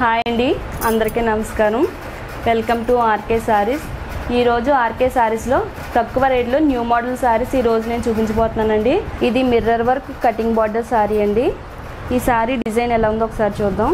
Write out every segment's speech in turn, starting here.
hi అండి అందరికీ నమస్కారం వెల్కమ్ టు ఆర్కే శారీస్ ఈరోజు ఆర్కే శారీస్లో తక్కువ రేట్లో న్యూ మోడల్ శారీస్ ఈరోజు నేను చూపించబోతున్నానండి ఇది mirror work cutting border sari అండి ఈ శారీ డిజైన్ ఎలా ఉందో ఒకసారి చూద్దాం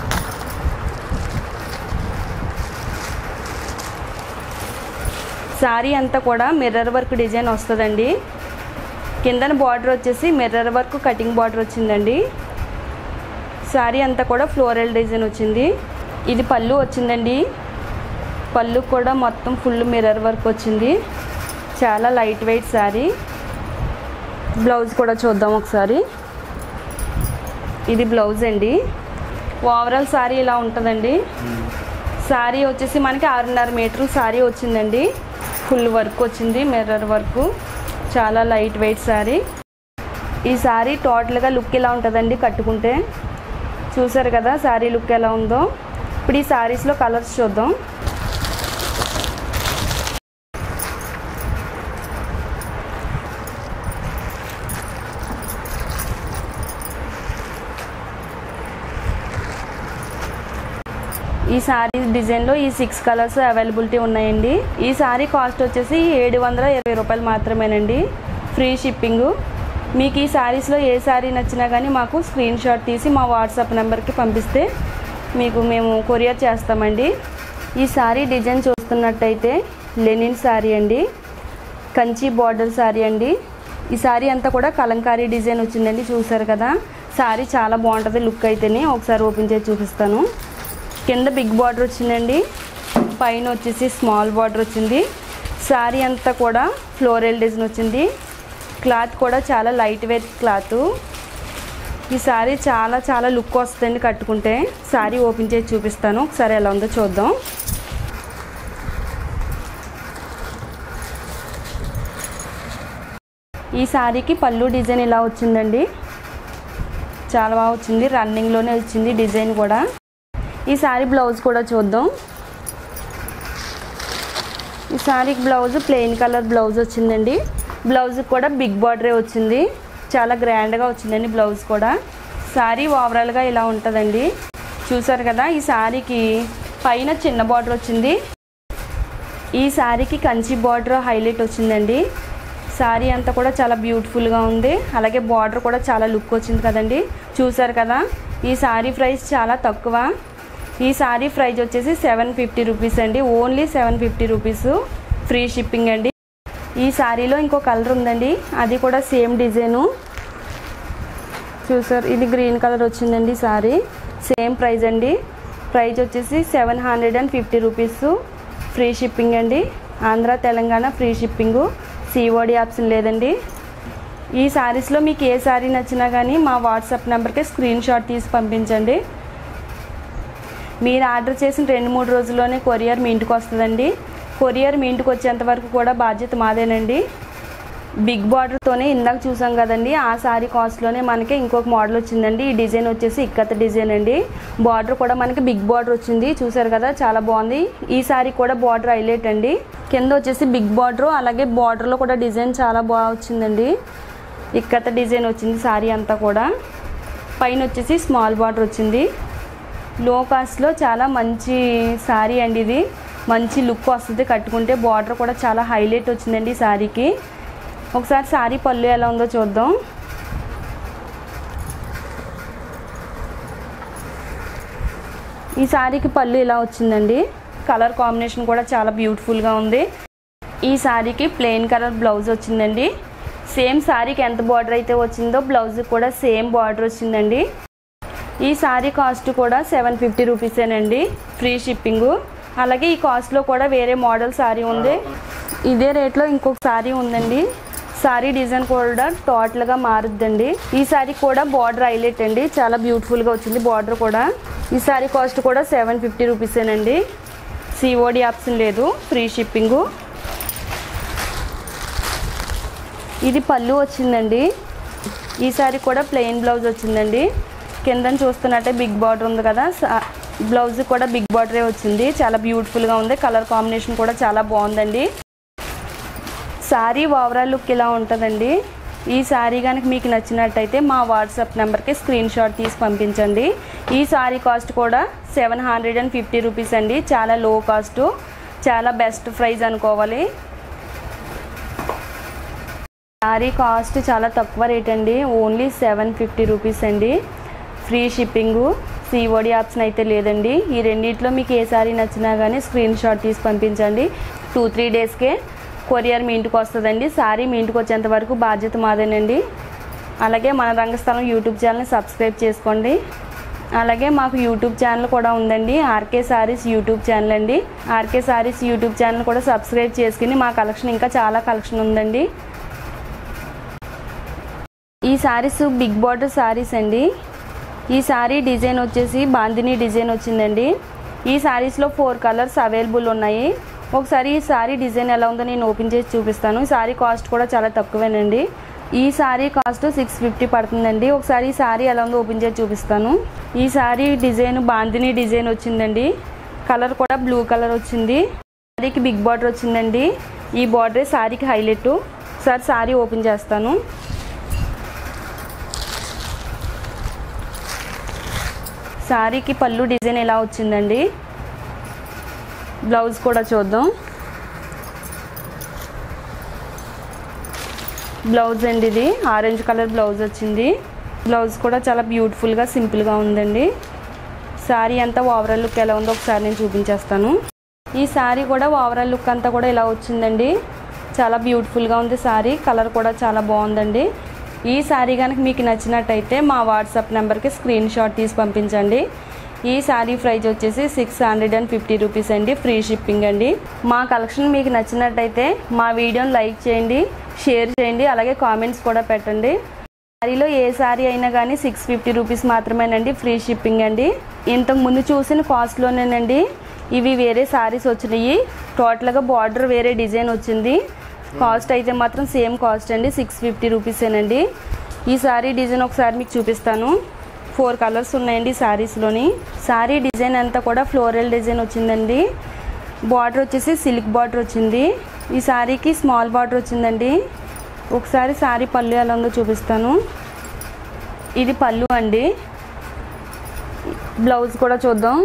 శారీ అంతా కూడా మిర్రర్ వర్క్ డిజైన్ వస్తుందండి కిందన బార్డర్ వచ్చేసి మిర్రర్ వర్క్ కటింగ్ బార్డర్ వచ్చిందండి శారీ అంతా కూడా ఫ్లోరల్ డిజైన్ వచ్చింది ఇది పళ్ళు వచ్చిందండి పళ్ళు కూడా మొత్తం ఫుల్ మిర్రర్ వర్క్ వచ్చింది చాలా లైట్ వెయిట్ శారీ బ్లౌజ్ కూడా చూద్దాం ఒకసారి ఇది బ్లౌజ్ అండి ఓవరాల్ శారీ ఇలా ఉంటుందండి శారీ వచ్చేసి మనకి ఆరున్నర మీటర్ శారీ వచ్చిందండి ఫుల్ వర్క్ వచ్చింది మిర్రర్ వర్క్ చాలా లైట్ వెయిట్ శారీ ఈ శారీ టోటల్గా లుక్ ఇలా ఉంటుందండి కట్టుకుంటే చూసారు కదా శారీ లుక్ ఎలా ఉందో ఇప్పుడు ఈ శారీస్లో కలర్స్ చూద్దాం ఈ శారీ డిజైన్లో ఈ సిక్స్ కలర్స్ అవైలబిలిటీ ఉన్నాయండి ఈ శారీ కాస్ట్ వచ్చేసి ఏడు వందల ఇరవై రూపాయలు మాత్రమేనండి ఫ్రీ షిప్పింగ్ మీకు ఈ శారీస్లో ఏ శారీ నచ్చినా కానీ మాకు స్క్రీన్ షాట్ తీసి మా వాట్సాప్ నెంబర్కి పంపిస్తే మీకు మేము కొరియర్ చేస్తామండి ఈ శారీ డిజైన్ చూస్తున్నట్టయితే లెనిన్ శారీ అండి కంచి బార్డర్ శారీ అండి ఈ శారీ అంతా కూడా కలంకారీ డిజైన్ వచ్చిందండి చూసారు కదా శారీ చాలా బాగుంటుంది లుక్ అయితేనే ఒకసారి ఓపెన్ చేసి చూపిస్తాను కింద బిగ్ బార్డర్ వచ్చిందండి పైన వచ్చేసి స్మాల్ బార్డర్ వచ్చింది శారీ అంతా కూడా ఫ్లోరల్ డిజైన్ వచ్చింది క్లాత్ కూడా చాలా లైట్ వెయిట్ క్లాత్ ఈ శారీ చాలా చాలా లుక్ వస్తుందండి కట్టుకుంటే శారీ ఓపెన్ చేసి చూపిస్తాను ఒకసారి ఎలా ఉందో చూద్దాం ఈ శారీకి పళ్ళు డిజైన్ ఇలా వచ్చిందండి చాలా బాగా వచ్చింది రన్నింగ్లోనే వచ్చింది డిజైన్ కూడా ఈ శారీ బ్లౌజ్ కూడా చూద్దాం ఈ శారీకి బ్లౌజ్ ప్లెయిన్ కలర్ బ్లౌజ్ వచ్చిందండి బ్లౌజ్ కూడా బిగ్ బార్డరే వచ్చింది చాలా గ్రాండ్గా వచ్చిందండి బ్లౌజ్ కూడా శారీ ఓవరాల్గా ఇలా ఉంటుందండి చూసారు కదా ఈ శారీకి పైన చిన్న బార్డర్ వచ్చింది ఈ శారీకి కంచి బార్డర్ హైలైట్ వచ్చిందండి శారీ అంతా కూడా చాలా బ్యూటిఫుల్గా ఉంది అలాగే బార్డర్ కూడా చాలా లుక్ వచ్చింది కదండి చూసారు కదా ఈ శారీ ప్రైస్ చాలా తక్కువ ఈ శారీ ప్రైస్ వచ్చేసి సెవెన్ ఫిఫ్టీ రూపీస్ అండి only seven fifty rupees free shipping అండి ఈ శారీలో ఇంకో కలర్ ఉందండి అది కూడా సేమ్ డిజైను చూసారు ఇది గ్రీన్ కలర్ వచ్చిందండి శారీ సేమ్ ప్రైస్ అండి ప్రైస్ వచ్చేసి seven hundred and fifty rupees free shipping అండి Andhra Telangana free shipping COD option లేదండి ఈ శారీస్లో మీకు ఏ శారీ నచ్చినా కానీ మా వాట్సాప్ నెంబర్కి స్క్రీన్ షాట్ తీసి పంపించండి మీరు ఆర్డర్ చేసిన రెండు మూడు రోజుల్లోనే కొరియర్ మీ ఇంటికి వస్తుందండి కొరియర్ మీ ఇంటికి వచ్చేంత వరకు కూడా బాధ్యత మాదేనండి బిగ్ బార్డర్తోనే ఇందాక చూసాం కదండి ఆ శారీ కాస్ట్లోనే మనకి ఇంకొక మోడల్ వచ్చిందండి ఈ డిజైన్ వచ్చేసి ఇక్కత డిజైన్ అండి బార్డర్ కూడా మనకి బిగ్ బార్డర్ వచ్చింది చూసారు కదా చాలా బాగుంది ఈ శారీ కూడా బార్డర్ హైలైట్ అండి కింద వచ్చేసి బిగ్ బార్డర్ అలాగే బార్డర్లో కూడా డిజైన్ చాలా బాగా వచ్చిందండి ఇక్కత డిజైన్ వచ్చింది శారీ అంతా కూడా పైన వచ్చేసి స్మాల్ బార్డర్ వచ్చింది లో కాస్ట్లో చాలా మంచి శారీ అండి ఇది మంచి లుక్ వస్తుంది కట్టుకుంటే బార్డర్ కూడా చాలా హైలైట్ వచ్చిందండి ఈ శారీకి ఒకసారి శారీ పళ్ళు ఎలా ఉందో చూద్దాం ఈ శారీకి పళ్ళు ఇలా వచ్చిందండి కలర్ కాంబినేషన్ కూడా చాలా బ్యూటిఫుల్గా ఉంది ఈ శారీకి ప్లెయిన్ కలర్ బ్లౌజ్ వచ్చిందండి సేమ్ శారీకి ఎంత బార్డర్ అయితే వచ్చిందో బ్లౌజ్ కూడా సేమ్ బార్డర్ వచ్చిందండి ఈ శారీ కాస్ట్ కూడా సెవెన్ ఫిఫ్టీ రూపీసేనండి ఫ్రీ షిప్పింగు అలాగే ఈ కాస్ట్లో కూడా వేరే మోడల్ శారీ ఉంది ఇదే రేట్లో ఇంకొక శారీ ఉందండి శారీ డిజైన్ కూడా టోటల్గా మారుద్దండి ఈ శారీ కూడా బార్డర్ హైలైట్ అండి చాలా బ్యూటిఫుల్గా వచ్చింది బార్డర్ కూడా ఈ శారీ కాస్ట్ కూడా సెవెన్ ఫిఫ్టీ రూపీసేనండి సిఓడి ఆప్షన్ లేదు ఫ్రీ షిప్పింగు ఇది పళ్ళు వచ్చిందండి ఈ శారీ కూడా ప్లెయిన్ బ్లౌజ్ వచ్చిందండి కింద చూస్తున్నట్టే బిగ్ బార్డర్ ఉంది కదా బ్లౌజ్ కూడా బిగ్ బార్డరే వచ్చింది చాలా బ్యూటిఫుల్గా ఉంది కలర్ కాంబినేషన్ కూడా చాలా బాగుందండి శారీ ఓవరాల్ లుక్ ఇలా ఉంటుందండి ఈ శారీ కనుక మీకు నచ్చినట్టయితే మా వాట్సాప్ నెంబర్కి స్క్రీన్ షాట్ తీసి పంపించండి ఈ శారీ కాస్ట్ కూడా seven hundred and fifty rupees అండి చాలా లో కాస్ట్ చాలా బెస్ట్ ప్రైస్ అనుకోవాలి శారీ కాస్ట్ చాలా తక్కువ రేట్ అండి ఓన్లీ సెవెన్ ఫిఫ్టీ రూపీస్ అండి ఫ్రీ షిప్పింగు సిఓడి ఆప్షన్ అయితే లేదండి ఈ రెండిట్లో మీకు ఏ సారీ నచ్చినా కానీ స్క్రీన్ షాట్ తీసి పంపించండి టూ త్రీ డేస్కే కొరియర్ మీ ఇంటికి వస్తుందండి సారీ మీ ఇంటికి వచ్చేంత వరకు బాధ్యత మాదేనండి అలాగే మన రంగస్థలం యూట్యూబ్ ఛానల్ని సబ్స్క్రైబ్ చేసుకోండి అలాగే మాకు యూట్యూబ్ ఛానల్ కూడా ఉందండి ఆర్కే సారీస్ యూట్యూబ్ ఛానల్ అండి ఆర్కే సారీస్ యూట్యూబ్ ఛానల్ కూడా సబ్స్క్రైబ్ చేసుకుని మా కలెక్షన్ ఇంకా చాలా కలెక్షన్ ఉందండి ఈ సారీస్ బిగ్ బార్డర్ సారీస్ అండి ఈ సారీ డిజైన్ వచ్చేసి బాందిని డిజైన్ వచ్చిందండి ఈ సారీస్లో ఫోర్ కలర్స్ అవైలబుల్ ఉన్నాయి ఒకసారి ఈ సారీ డిజైన్ ఎలా ఉందో నేను ఓపెన్ చేసి చూపిస్తాను ఈ సారీ కాస్ట్ కూడా చాలా తక్కువేనండి ఈ సారీ కాస్ట్ సిక్స్ ఫిఫ్టీ పడుతుందండి ఒకసారి ఈ సారీ ఎలా ఉందో ఓపెన్ చేసి చూపిస్తాను ఈ సారీ డిజైన్ బాందిని డిజైన్ వచ్చిందండి కలర్ కూడా బ్లూ కలర్ వచ్చింది సారీకి బిగ్ బార్డర్ వచ్చిందండి ఈ బార్డరే సారీకి హైలైట్ ఒకసారి సారీ ఓపెన్ చేస్తాను శారీకి పళ్ళు డిజైన్ ఎలా వచ్చిందండి బ్లౌజ్ కూడా చూద్దాం బ్లౌజ్ అండి ఇది ఆరెంజ్ కలర్ బ్లౌజ్ వచ్చింది బ్లౌజ్ కూడా చాలా బ్యూటిఫుల్గా సింపుల్గా ఉందండి శారీ అంతా ఓవరాల్ లుక్ ఎలా ఉందో ఒకసారి నేను చూపించేస్తాను ఈ శారీ కూడా ఓవరాల్ లుక్ అంతా కూడా ఇలా వచ్చిందండి చాలా బ్యూటిఫుల్గా ఉంది శారీ కలర్ కూడా చాలా బాగుందండి ఈ శారీ కనుక మీకు నచ్చినట్టయితే మా వాట్సాప్ నెంబర్కి స్క్రీన్ షాట్ తీసి పంపించండి ఈ శారీ ప్రైస్ వచ్చేసి six hundred and fifty rupees అండి ఫ్రీ షిప్పింగ్ అండి మా కలెక్షన్ మీకు నచ్చినట్టయితే మా వీడియోని లైక్ చేయండి షేర్ చేయండి అలాగే కామెంట్స్ కూడా పెట్టండి శారీలో ఏ శారీ అయినా కానీ సిక్స్ ఫిఫ్టీ రూపీస్ మాత్రమేనండి ఫ్రీ షిప్పింగ్ అండి ఇంతకు ముందు చూసిన కాస్ట్లోనేనండి ఇవి వేరే శారీస్ వచ్చినాయి టోటల్గా బార్డర్ వేరే డిజైన్ వచ్చింది కాస్ట్ అయితే మాత్రం సేమ్ కాస్ట్ అండి సిక్స్ ఫిఫ్టీ రూపీసేనండి ఈ శారీ డిజైన్ ఒకసారి మీకు చూపిస్తాను ఫోర్ కలర్స్ ఉన్నాయండి శారీస్లోని శారీ డిజైన్ అంతా కూడా ఫ్లోరల్ డిజైన్ వచ్చిందండి బార్డర్ వచ్చేసి సిల్క్ బార్డర్ వచ్చింది ఈ శారీకి స్మాల్ బార్డర్ వచ్చిందండి ఒకసారి శారీ పళ్ళు ఎలా ఉందో చూపిస్తాను ఇది పళ్ళు అండి బ్లౌజ్ కూడా చూద్దాం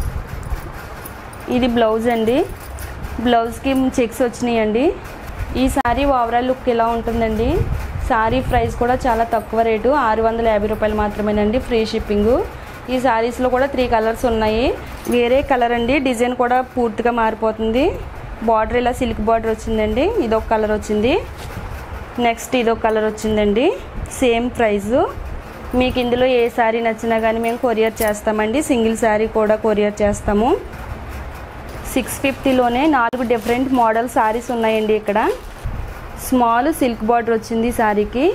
ఇది బ్లౌజ్ అండి బ్లౌజ్కి చెక్స్ వచ్చినాయండి ఈ శారీ ఓవరాల్ లుక్ ఎలా ఉంటుందండి శారీ ప్రైస్ కూడా చాలా తక్కువ రేటు ఆరు వందల యాభై రూపాయలు మాత్రమేనండి ఫ్రీ షిప్పింగు ఈ శారీస్లో కూడా త్రీ కలర్స్ ఉన్నాయి వేరే కలర్ అండి డిజైన్ కూడా పూర్తిగా మారిపోతుంది బార్డర్ ఇలా సిల్క్ బార్డర్ వచ్చిందండి ఇదొక కలర్ వచ్చింది నెక్స్ట్ ఇదొక కలర్ వచ్చిందండి సేమ్ ప్రైజు మీకు ఇందులో ఏ శారీ నచ్చినా కానీ మేము కొరియర్ చేస్తామండి సింగిల్ శారీ కూడా కొరియర్ చేస్తాము సిక్స్ ఫిఫ్టీలోనే నాలుగు డిఫరెంట్ మోడల్ శారీస్ ఉన్నాయండి ఇక్కడ స్మాల్ సిల్క్ బార్డర్ వచ్చింది ఈ శారీకి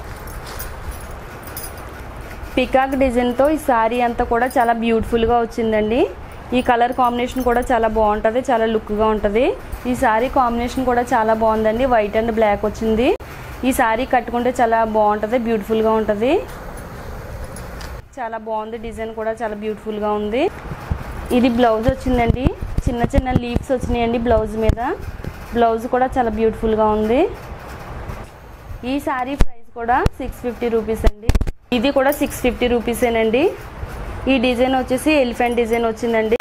పికాక్ డిజైన్తో ఈ శారీ అంతా కూడా చాలా బ్యూటిఫుల్గా వచ్చిందండి ఈ కలర్ కాంబినేషన్ కూడా చాలా బాగుంటుంది చాలా లుక్గా ఉంటుంది ఈ శారీ కాంబినేషన్ కూడా చాలా బాగుందండి వైట్ అండ్ బ్లాక్ వచ్చింది ఈ శారీ కట్టుకుంటే చాలా బాగుంటుంది బ్యూటిఫుల్గా ఉంటుంది చాలా బాగుంది డిజైన్ కూడా చాలా బ్యూటిఫుల్గా ఉంది ఇది బ్లౌజ్ వచ్చిందండి చిన్న చిన్న లీవ్స్ వచ్చినాయండి బ్లౌజ్ మీద బ్లౌజ్ కూడా చాలా బ్యూటిఫుల్గా ఉంది ఈ శారీ ప్రైస్ కూడా సిక్స్ ఫిఫ్టీ రూపీస్ అండి ఇది కూడా సిక్స్ ఫిఫ్టీ రూపీసేనండి ఈ డిజైన్ వచ్చేసి ఎలిఫెంట్ డిజైన్ వచ్చిందండి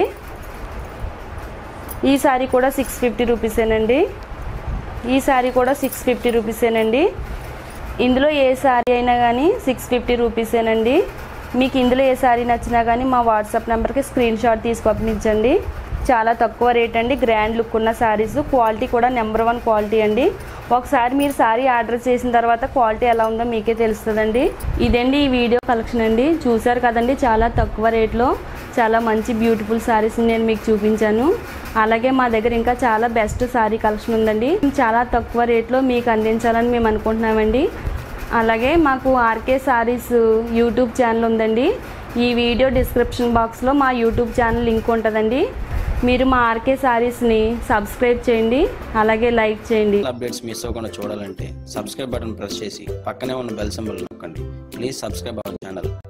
ఈ శారీ కూడా సిక్స్ ఫిఫ్టీ రూపీసేనండి ఈ శారీ కూడా సిక్స్ ఫిఫ్టీ రూపీసేనండి ఇందులో ఏ శారీ అయినా కానీ సిక్స్ ఫిఫ్టీ రూపీసేనండి మీకు ఇందులో ఏ శారీ నచ్చినా కానీ మా వాట్సాప్ నెంబర్కి స్క్రీన్ షాట్ తీసి పంపించండి చాలా తక్కువ రేట్ అండి గ్రాండ్ లుక్ ఉన్న శారీస్ క్వాలిటీ కూడా నెంబర్ వన్ క్వాలిటీ అండి ఒకసారి మీరు శారీ ఆర్డర్ చేసిన తర్వాత క్వాలిటీ ఎలా ఉందో మీకే తెలుస్తుందండి ఇదండి ఈ వీడియో కలెక్షన్ అండి చూసారు కదండి చాలా తక్కువ రేట్లో చాలా మంచి బ్యూటిఫుల్ శారీస్ నేను మీకు చూపించాను అలాగే మా దగ్గర ఇంకా చాలా బెస్ట్ శారీ కలెక్షన్ ఉందండి చాలా తక్కువ రేట్లో మీకు అందించాలని మేము అనుకుంటున్నామండి అలాగే మాకు ఆర్కే సారీస్ యూట్యూబ్ ఛానల్ ఉందండి ఈ వీడియో డిస్క్రిప్షన్ బాక్స్లో మా యూట్యూబ్ ఛానల్ లింక్ ఉంటుందండి మీరు మా ఆర్కే సారీస్ని సబ్స్క్రైబ్ చేయండి అలాగే లైక్ చేయండి అప్డేట్స్ మిస్ అవ్వకుండా చూడాలంటే సబ్స్క్రైబ్ బటన్ ప్రెస్ చేసి పక్కనే ఉన్న బెల్ సింబల్ నొక్కండి ప్లీజ్ సబ్స్క్రైబ్ అవర్ ఛానల్